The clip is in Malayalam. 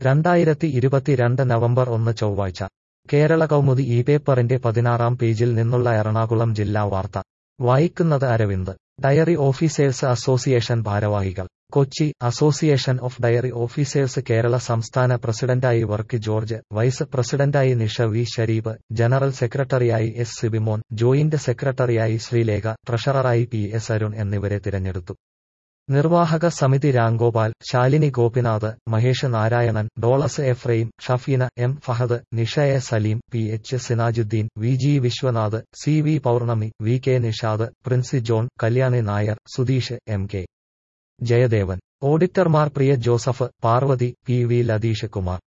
രണ്ടായിരത്തി ഇരുപത്തിരണ്ട് നവംബർ ഒന്ന് ചൊവ്വാഴ്ച കേരള കൗമുദി ഈ പേപ്പറിന്റെ പതിനാറാം പേജിൽ നിന്നുള്ള എറണാകുളം ജില്ലാ വാർത്ത വായിക്കുന്നത് അരവിന്ദ് ഡയറി ഓഫീസേഴ്സ് അസോസിയേഷൻ ഭാരവാഹികൾ Kochi association of dairy officers Kerala സംസ്ഥാന പ്രസിഡന്റായി വർക്ക് ജോർജ് വൈസ് പ്രസിഡന്റായി നിഷ വി ഷരീബ് ജനറൽ സെക്രട്ടറിയായി എസ് സിബിമോൻ ജോയിന്റ് സെക്രട്ടറിയായി ശ്രീലേഖ ട്രഷററായി പി എസ് അരുൺ എന്നിവരെ തിരഞ്ഞെടുത്തു നിർവാഹക സമിതി രാംഗോപാൽ ശാലിനി ഗോപിനാഥ് മഹേഷ് നാരായണൻ ഡോളസ് Ephraim Shafeena M Fahad Nisha A Salim P H Sinajuddin V G Vishwanath C V Pournami V K Nishad Princy John Kalyani Nair Sudheesh M K Jayadevan ഓഡിറ്റർമാർ Priya Joseph Parvathi P V Latheesh Kumar